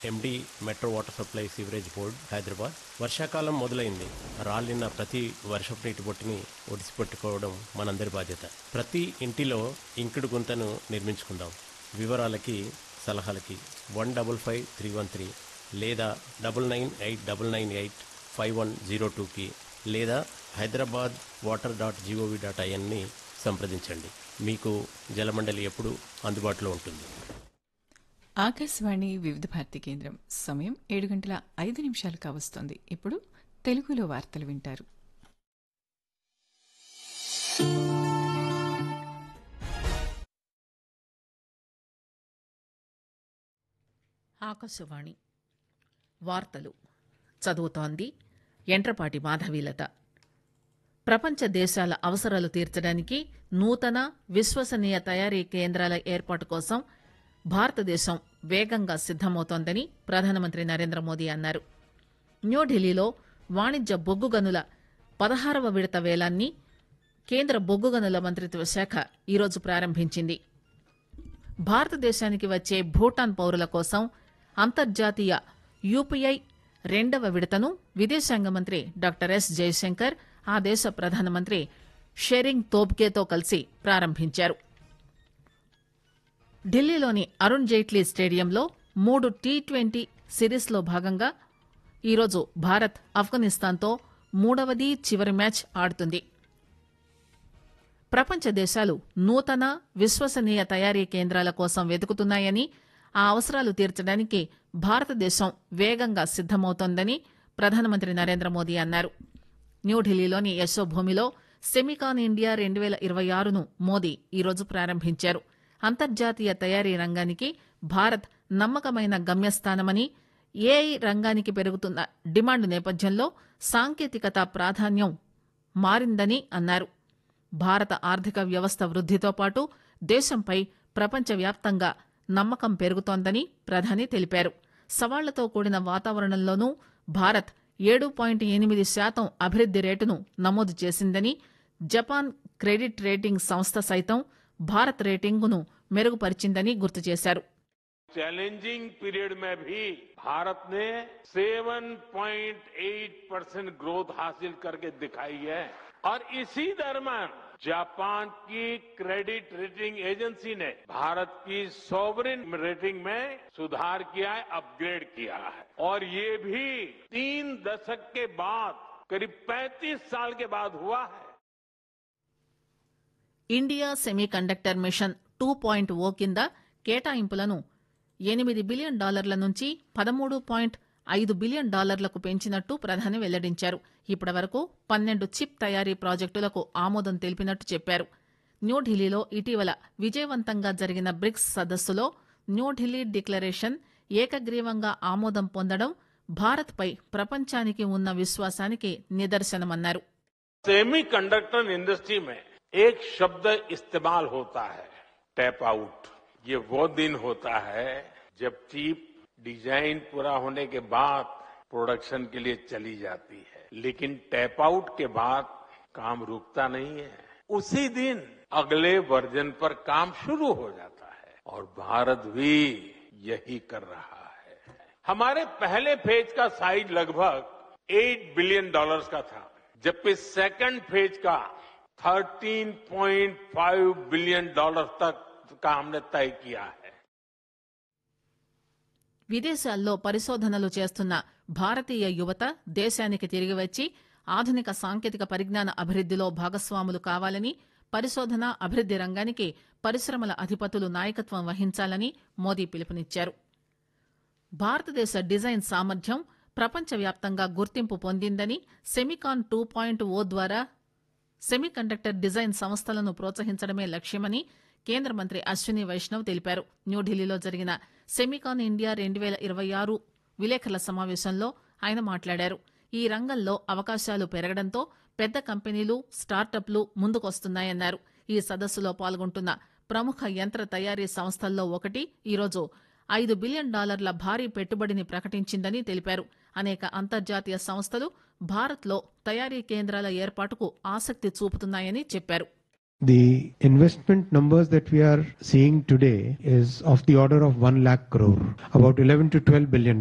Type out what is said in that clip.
ఎండి metro water supply sewerage board Hyderabad వర్షాకాలం మొదలైంది రాలిన ప్రతి వర్షపు నీటి బొట్టుని ఒడిసిపెట్టుకోవడం మనందరి బాధ్యత ప్రతి ఇంటిలో ఇంకుడు గుంతను నిర్మించుకుందాం వివరాలకి సలహాలకి one double five three one three లేదా double nine eight double nine eight five one zero టూకి లేదా Hyderabad water dot GOV dot ఐఎన్ని సంప్రదించండి మీకు జలమండలి ఎప్పుడు అందుబాటులో ఉంటుంది ఆకాశవాణి వివిధ భారతి కేంద్రం సమయం ఏడు గంటల ఐదు నిమిషాలు కావస్తోంది ఇప్పుడు తెలుగులో వార్తలు వింటారు ఆకాశవాణి వార్తలు చదువుతోంది ఎంట్రపాటి మాధవీలత ప్రపంచ దేశాల అవసరాలు తీర్చడానికి నూతన విశ్వసనీయ తయారీ కేంద్రాల ఏర్పాటు కోసం భారతదేశం వేగంగా సిద్దమవుతోందని ప్రధానమంత్రి నరేంద్ర మోదీ అన్నారు న్యూఢిల్లీలో వాణిజ్య బొగ్గు గనుల పదహారవ విడత వేలాన్ని కేంద్ర బొగ్గు గనుల మంత్రిత్వ శాఖ ఈరోజు ప్రారంభించింది భారతదేశానికి వచ్చే భూటాన్ పౌరుల కోసం అంతర్జాతీయ యూపీఐ రెండవ విడతను విదేశాంగ మంత్రి డాక్టర్ ఎస్ జయశంకర్ ఆ దేశ ప్రధానమంత్రి షెరింగ్ తోబ్గేతో కలిసి ప్రారంభించారు ఢిల్లీలోని అరుణ్ జైట్లీ స్టేడియంలో మూడు టీ ట్వంటీ సిరీస్లో భాగంగా ఈరోజు భారత్ ఆఫ్ఘనిస్తాన్తో మూడవది చివరి మ్యాచ్ ఆడుతుంది ప్రపంచ దేశాలు నూతన విశ్వసనీయ తయారీ కేంద్రాల కోసం వెతుకుతున్నాయని ఆ అవసరాలు తీర్చడానికి భారతదేశం వేగంగా సిద్దమవుతోందని ప్రధానమంత్రి నరేంద్ర మోదీ అన్నారు న్యూఢిల్లీలోని యశోభూమిలో సెమికాన్ ఇండియా రెండు వేల ఇరవై ఆరును మోదీ ఈరోజు ప్రారంభించారు అంతర్జాతీయ తయారీ రంగానికి భారత్ నమ్మకమైన గమ్యస్థానమని ఏఐ రంగానికి పెరుగుతున్న డిమాండ్ నేపథ్యంలో సాంకేతికత ప్రాధాన్యం మారిందని అన్నారు భారత ఆర్థిక వ్యవస్థ వృద్దితో పాటు దేశంపై ప్రపంచవ్యాప్తంగా నమ్మకం పెరుగుతోందని ప్రధాని తెలిపారు సవాళ్లతో కూడిన వాతావరణంలోనూ భారత్ ఏడు పాయింట్ ఎనిమిది శాతం అభివృద్ది రేటును నమోదు చేసిందని జపాన్ క్రెడిట్ రేటింగ్ సంస్థ సైతం భారత్ రేటింగును మెరుగుపరిచిందని గుర్తు చేశారు चैलेंजिंग पीरियड में भी भारत ने 7.8 परसेंट ग्रोथ हासिल करके दिखाई है और इसी दरम्यान जापान की क्रेडिट रेटिंग एजेंसी ने भारत की सॉवरिन रेटिंग में सुधार किया है अपग्रेड किया है और ये भी तीन दशक के बाद करीब 35 साल के बाद हुआ है India semiconductor mission two point O కింద కేటాయింపులను ఎనిమిది బిలియన్ డాలర్ల నుంచి పదమూడు పాయింట్ ఐదు బిలియన్ డాలర్లకు పెంచినట్టు ప్రధాని వెల్లడించారు ఇప్పటి వరకు పన్నెండు చిప్ తయారీ ప్రాజెక్టులకు ఆమోదం తెలిపినట్టు చెప్పారు న్యూఢిల్లీలో ఇటీవల విజయవంతంగా జరిగిన బ్రిక్స్ సదస్సులో న్యూఢిల్లీ డిక్లరేషన్ ఏకగ్రీవంగా ఆమోదం పొందడం భారత్పై ప్రపంచానికి ఉన్న విశ్వాసానికి నిదర్శనమన్నారు सेमीकंडक्टर इंडस्ट्री में एक शब्द इस्तेमाल होता है टैप आउट ये वो दिन होता है जब चिप डिजाइन पूरा होने के बाद प्रोडक्शन के लिए चली जाती है लेकिन टैप आउट के बाद काम रुकता नहीं है उसी दिन अगले वर्जन पर काम शुरू हो जाता है और भारत भी यही कर रहा है हमारे पहले फेज का साइज लगभग 8 बिलियन डॉलर्स का था जबकि सेकंड फेज का 13.5 बिलियन डॉलर तक का हमने तय किया है విదేశాల్లో పరిశోధనలు చేస్తున్న భారతీయ యువత దేశానికి తిరిగి వచ్చి ఆధునిక సాంకేతిక పరిజ్ఞాన అభివృద్దిలో భాగస్వాములు కావాలని పరిశోధన అభివృద్ది రంగానికి పరిశ్రమల అధిపతులు నాయకత్వం వహించాలని మోదీ పిలుపునిచ్చారు భారతదేశ డిజైన్ సామర్థ్యం ప్రపంచవ్యాప్తంగా గుర్తింపు పొందిందని సెమికాన్ టూ పాయింట్ ఓ ద్వారా సెమీకండక్టర్ డిజైన్ సంస్థలను ప్రోత్సహించడమే లక్ష్యమని కేంద్ర మంత్రి అశ్విని వైష్ణవ్ తెలిపారు న్యూఢిల్లీలో జరిగిన సెమికాన్ ఇండియా రెండు వేల ఇరవై ఆరు విలేకరుల సమావేశంలో ఆయన మాట్లాడారు ఈ రంగంలో అవకాశాలు పెరగడంతో పెద్ద కంపెనీలు స్టార్టప్లు ముందుకొస్తున్నాయన్నారు ఈ సదస్సులో పాల్గొంటున్న ప్రముఖ యంత్ర తయారీ సంస్థల్లో ఒకటి ఈరోజు ఐదు బిలియన్ డాలర్ల భారీ పెట్టుబడిని ప్రకటించిందని తెలిపారు అనేక అంతర్జాతీయ సంస్థలు భారత్లో తయారీ కేంద్రాల ఏర్పాటుకు ఆసక్తి చూపుతున్నాయని చెప్పారు The investment numbers that we are seeing today is of the order of 1 lakh crore, about 11 to 12 billion